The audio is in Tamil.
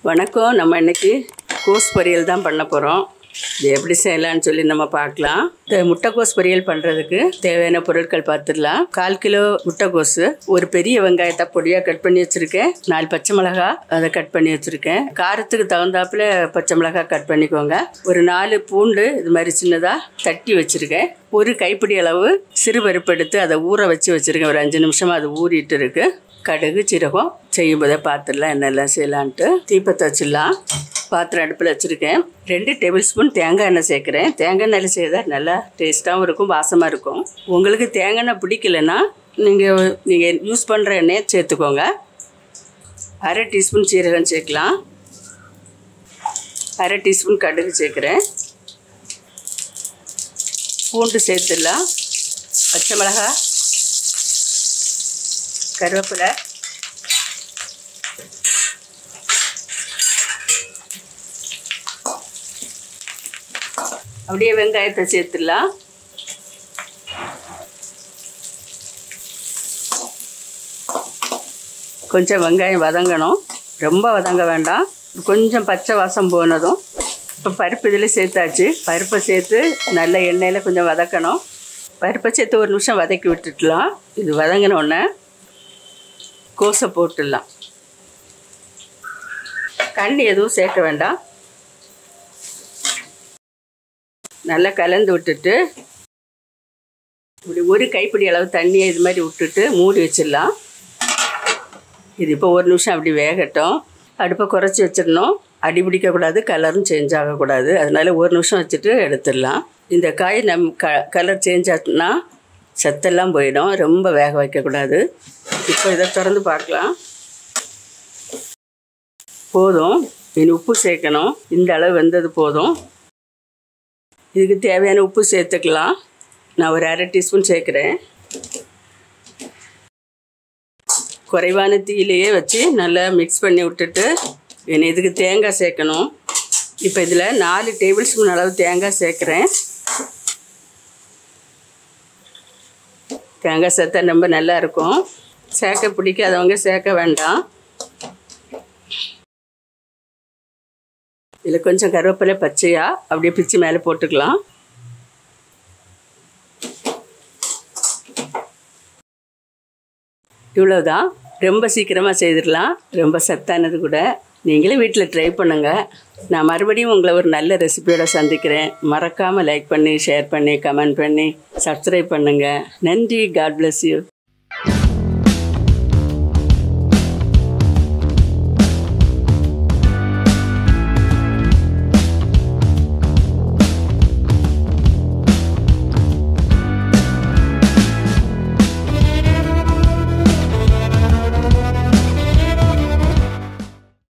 வணக்கம் நம்ம இன்னைக்கு கோஸ் பொரியல் தான் பண்ண போகிறோம் இது எப்படி செய்யலாம்னு சொல்லி நம்ம பார்க்கலாம் இந்த முட்டைக்கோஸ் பொரியல் பண்ணுறதுக்கு தேவையான பொருட்கள் பார்த்துடலாம் கால் கிலோ முட்டைக்கோஸு ஒரு பெரிய வெங்காயத்தை பொடியாக கட் பண்ணி வச்சுருக்கேன் நாலு பச்சை மிளகா அதை கட் பண்ணி வச்சுருக்கேன் காரத்துக்கு தகுந்தாப்புல பச்சை மிளகா கட் பண்ணிக்கோங்க ஒரு நாலு பூண்டு இது மாதிரி சின்னதாக தட்டி வச்சுருக்கேன் ஒரு கைப்பிடி அளவு சிறு பருப்பு எடுத்து அதை ஊற வச்சு வச்சுருக்கேன் ஒரு அஞ்சு நிமிஷமாக அது ஊறிட்டு இருக்கு கடுகு சீரகம் செய்யும் போதே பார்த்துடலாம் என்னெல்லாம் செய்யலான்ட்டு தீபத்தை வச்சிடலாம் பாத்திரம் அடுப்பில் வச்சுருக்கேன் ரெண்டு டேபிள் ஸ்பூன் தேங்காய் எண்ணெய் சேர்க்குறேன் தேங்காய் எண்ணெயில் செய்தால் நல்லா டேஸ்ட்டாகவும் இருக்கும் வாசமாக இருக்கும் உங்களுக்கு தேங்காய் எண்ணெய் பிடிக்கலன்னா நீங்கள் நீங்கள் யூஸ் பண்ணுற எண்ணெயை சேர்த்துக்கோங்க அரை டீஸ்பூன் சீரகம் சேர்க்கலாம் அரை டீஸ்பூன் கடுகு சேர்க்குறேன் பூண்டு சேர்த்துடலாம் பச்சை மிளகாய் கருவேப்பிலை அப்படியே வெங்காயத்தை சேர்த்துடலாம் கொஞ்சம் வெங்காயம் வதங்கணும் ரொம்ப வதங்க வேண்டாம் கொஞ்சம் பச்சை வாசம் போனதும் இப்போ பருப்பு இதில் சேர்த்தாச்சு பருப்பை சேர்த்து நல்ல எண்ணெயில் கொஞ்சம் வதக்கணும் பருப்பை சேர்த்து ஒரு நிமிஷம் வதக்கி விட்டுடலாம் இது வதங்கினோடனே கோஸை போட்டுடலாம் கண்ணி எதுவும் சேர்க்க வேண்டாம் நல்லா கலந்து விட்டுட்டு இப்படி ஒரு கைப்பிடி அளவு தண்ணியை இது மாதிரி விட்டுட்டு மூடி வச்சிடலாம் இது இப்போ ஒரு நிமிஷம் அப்படி வேகட்டும் அடுப்பை குறைச்சி வச்சிடணும் அடி பிடிக்கக்கூடாது கலரும் சேஞ்ச் ஆகக்கூடாது அதனால ஒரு நிமிஷம் வச்சுட்டு எடுத்துடலாம் இந்த காய் நம் க கலர் சேஞ்ச் ஆச்சுன்னா சத்தெல்லாம் போயிடும் ரொம்ப வேக வைக்கக்கூடாது இப்போ இதை திறந்து பார்க்கலாம் போதும் இனி உப்பு சேர்க்கணும் இந்த அளவு வெந்தது போதும் இதுக்கு தேவையான உப்பு சேர்த்துக்கலாம் நான் ஒரு அரை டீஸ்பூன் சேர்க்குறேன் குறைவான தீயிலேயே வச்சு நல்லா மிக்ஸ் பண்ணி விட்டுட்டு இனி இதுக்கு தேங்காய் சேர்க்கணும் இப்போ இதில் நாலு டேபிள் ஸ்பூன் அளவு தேங்காய் சேர்க்குறேன் தேங்காய் சேர்த்தா ரொம்ப நல்லா இருக்கும் சேர்க்க பிடிக்காதவங்க சேர்க்க வேண்டாம் இதில் கொஞ்சம் கருவேப்பிலை பச்சையாக அப்படியே பிச்சு மேலே போட்டுக்கலாம் இவ்வளோதான் ரொம்ப சீக்கிரமாக செய்திடலாம் ரொம்ப சத்தானது கூட நீங்களும் வீட்டில் ட்ரை பண்ணுங்கள் நான் மறுபடியும் உங்களை ஒரு நல்ல ரெசிபியோட சந்திக்கிறேன் மறக்காமல் லைக் பண்ணி ஷேர் பண்ணி கமெண்ட் பண்ணி சப்ஸ்கிரைப் பண்ணுங்கள் நன்றி காட் bless யூ